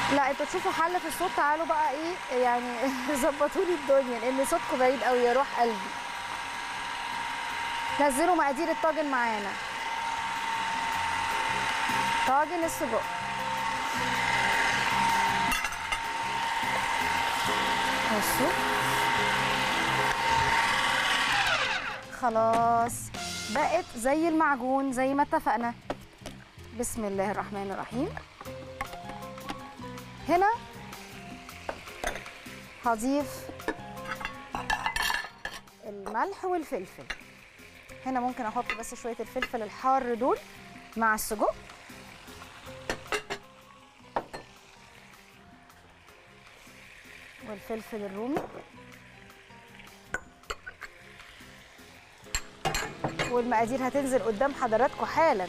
لا انتوا تشوفوا حل في الصوت تعالوا بقى ايه يعني ظبطوا لي الدنيا لان صوتكم بعيد قوي يا روح قلبي نزلوا مقادير الطاجن معانا طاجن السجق بصوا خلاص بقت زي المعجون زي ما اتفقنا بسم الله الرحمن الرحيم هنا هضيف الملح والفلفل هنا ممكن احط بس شويه الفلفل الحار دول مع السجق والفلفل الرومي والمقادير هتنزل قدام حضراتكم حالا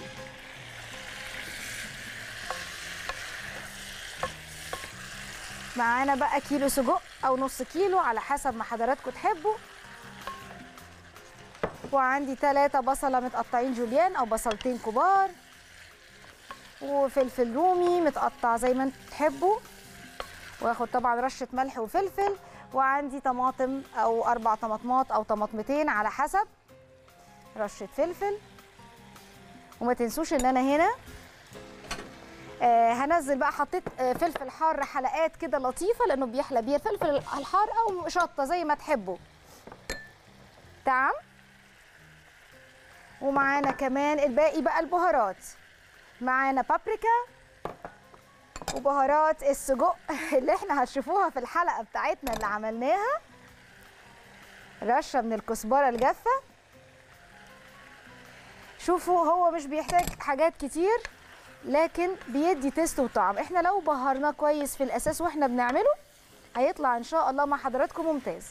معانا بقى كيلو سجق او نص كيلو على حسب ما حضراتكم تحبوا وعندي ثلاثة بصلة متقطعين جوليان او بصلتين كبار وفلفل رومي متقطع زي ما انتوا تحبوا واخد طبعا رشة ملح وفلفل وعندي طماطم او اربع طماطمات او طماطمتين على حسب رشة فلفل وما تنسوش ان انا هنا آه هنزل بقى حطيت آه فلفل حار حلقات كده لطيفه لانه بيحلى بيه الفلفل الحار او شطه زي ما تحبوا تمام ومعانا كمان الباقي بقى البهارات معانا بابريكا وبهارات السجق اللي احنا هتشوفوها في الحلقه بتاعتنا اللي عملناها رشه من الكزبره الجافه شوفوا هو مش بيحتاج حاجات كتير لكن بيدي تيست وطعم احنا لو بهرناه كويس في الاساس واحنا بنعمله هيطلع ان شاء الله مع حضراتكم ممتاز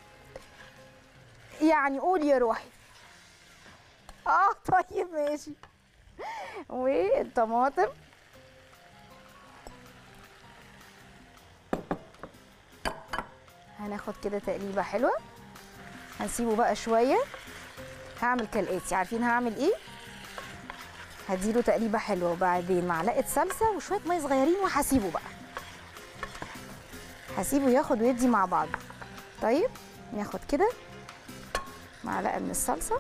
يعني قول يا روحي اه طيب ماشي والطماطم هناخد كده تقليبه حلوه هنسيبه بقى شويه هعمل كالاتي عارفين هعمل ايه هديله تقليبه حلوه وبعدين معلقه صلصه وشويه ميه صغيرين وهسيبه بقى هسيبه ياخد ويدي مع بعض طيب ناخد كده معلقه من الصلصه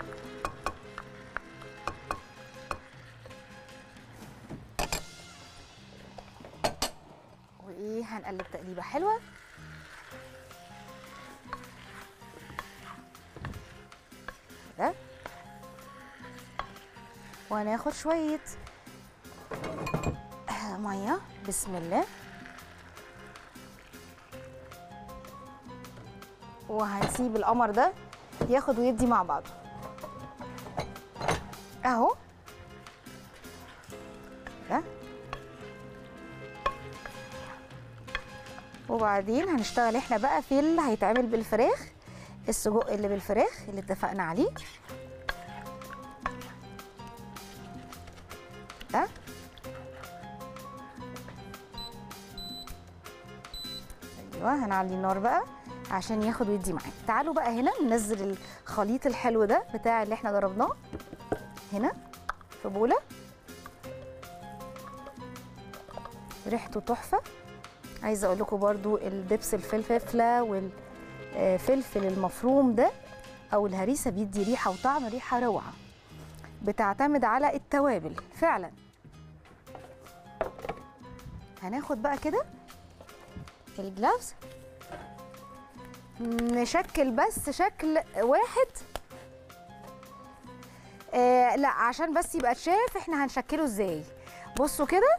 وايه هنقلب تقليبه حلوه كده وهناخد شوية مية بسم الله وهنسيب القمر ده ياخد ويدي مع بعضه اهو كده وبعدين هنشتغل احنا بقى في اللي هيتعمل بالفراخ السجق اللي بالفراخ اللي اتفقنا عليه ده ايوه هنعلي النار بقى عشان ياخد ويدي معانا تعالوا بقى هنا ننزل الخليط الحلو ده بتاع اللي احنا ضربناه هنا في بوله ريحته تحفه عايزه اقول لكم برضو الدبس الفلفله والفلفل المفروم ده او الهريسه بيدي ريحه وطعم ريحه روعه بتعتمد على التوابل فعلا هناخد بقى كده الجلافز نشكل بس شكل واحد آه لا عشان بس يبقى اتشاف احنا هنشكله ازاي بصوا كده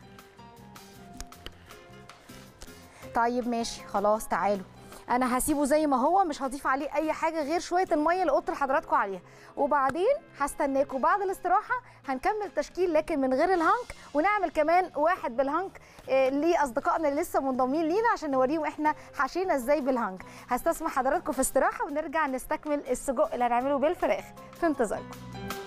طيب ماشي خلاص تعالوا انا هسيبه زي ما هو مش هضيف عليه اي حاجه غير شويه الميه اللي قلت لحضراتكم عليها وبعدين هستناكم بعد الاستراحه هنكمل تشكيل لكن من غير الهانك ونعمل كمان واحد بالهانك آه لاصدقائنا اللي لسه منضمين لينا عشان نوريهم احنا حشينا ازاي بالهانك هستسمح حضراتكم في استراحه ونرجع نستكمل السجق اللي هنعمله بالفراخ في انتظاركم